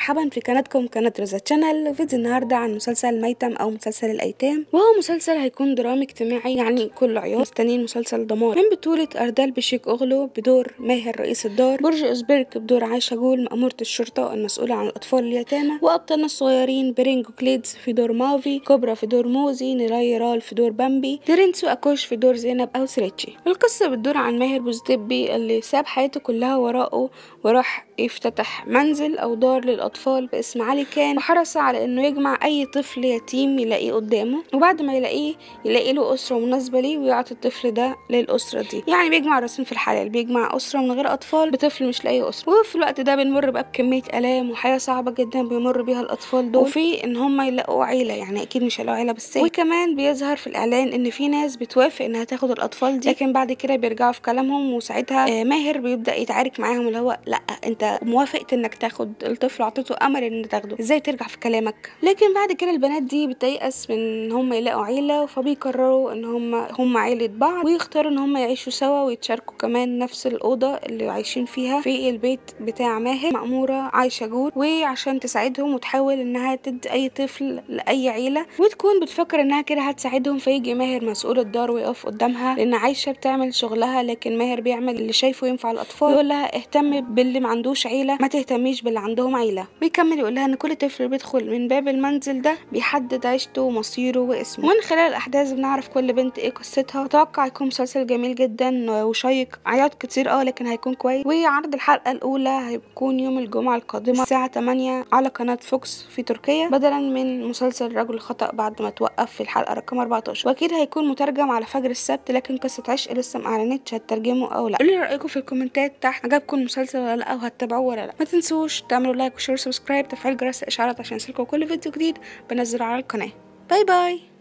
مرحبا في قناتكم قناة رزا تشانل فيديو النهاردة عن مسلسل ميتم أو مسلسل الأيتام وهو مسلسل هيكون درامي اجتماعي يعني كله عيون مستنيين مسلسل دمار من بطولة أردال بشيك أغلو بدور ماهر رئيس الدار برج أوزبرج بدور عايشة جول مأمورة الشرطة المسؤولة عن الأطفال اليتامى وأبطالنا الصغيرين برينجو كليدز في دور مافي كوبرا في دور موزي نيراي رال في دور بامبي تيرنسو أكوش في دور زينب أو سريتشي القصة بتدور عن ماهر بوزدبي اللي ساب حياته كلها وراءه وراح يفتتح منزل أو دار للأطفال باسم علي كان وحرص على إنه يجمع أي طفل يتيم يلاقيه قدامه وبعد ما يلاقيه يلاقي له أسرة مناسبة ليه ويعطي الطفل ده للأسرة دي يعني بيجمع راسين في الحلال بيجمع أسرة من غير أطفال بطفل مش لاقي أسرة وفي الوقت ده بنمر بقى بكمية آلام وحياة صعبة جدا بيمر بيها الأطفال دول وفي إن هم يلاقوا عيلة يعني أكيد مش هيلاقوا عيلة بالسيف وكمان بيظهر في الإعلان إن في ناس بتوافق إنها تاخد الأطفال دي لكن بعد كده بيرجعوا في كلامهم وساعتها آه، ماهر بيبدأ يتعارك معاهم اللي هو لأ أنت موافقت إنك تاخد الطفل وعطيته أمل إن تاخده إزاي ترجع في كلامك لكن بعد كده البنات دي بتيأس من إن هم يلاقوا عيلة فبيقرروا إن هم هم عيلة بعض ويختاروا إن هم يعيشوا سوا ويتشاركوا كمان نفس الأوضة اللي عايشين فيها في البيت بتاع ماهر مأمورة عايشة جود وعشان تساعدهم وتحاول إنها تدي أي طفل لأي عيلة وتكون بتفكر إنها كده هتساعدهم فيجي ماهر مسؤول الدار ويقف قدامها لأن عايشة بتعمل شغلها لكن ماهر بيعمل اللي شايفه ينفع الأطفال يقول لها اهتم باللي ما عندوش عيلة ما تهتميش باللي عندهم عيلة ويكمل يقول لها إن كل طفل بيدخل من باب المنزل ده بيحدد عيشته ومصيره واسمه ومن خلال الأحداث بنعرف كل بنت إيه قصتها أتوقع يكون مسلسل جميل جدا وشيق عياط كتير اه لكن هيكون كويس وعرض الحلقة الأولى هيكون يوم الجمعة القادمة الساعة 8 على قناة فوكس في تركيا بدلا من مسلسل رجل الخطأ بعد ما توقف في الحلقة رقم 14 وأكيد هيكون مترجم على فجر السبت لكن قصة عشق لسه ما أعلنتش هتترجمه أو لا قولوا لي رأيكم في الكومنتات تحت عجبكم المسلسل ولا لا وهتتابعوه ولا لا ما تنسوش تعملوا لايك وشير وسبسكرايب تفعيل جرس الإشعارات عشان يصلكوا كل فيديو جديد بنزله على القناة باي باي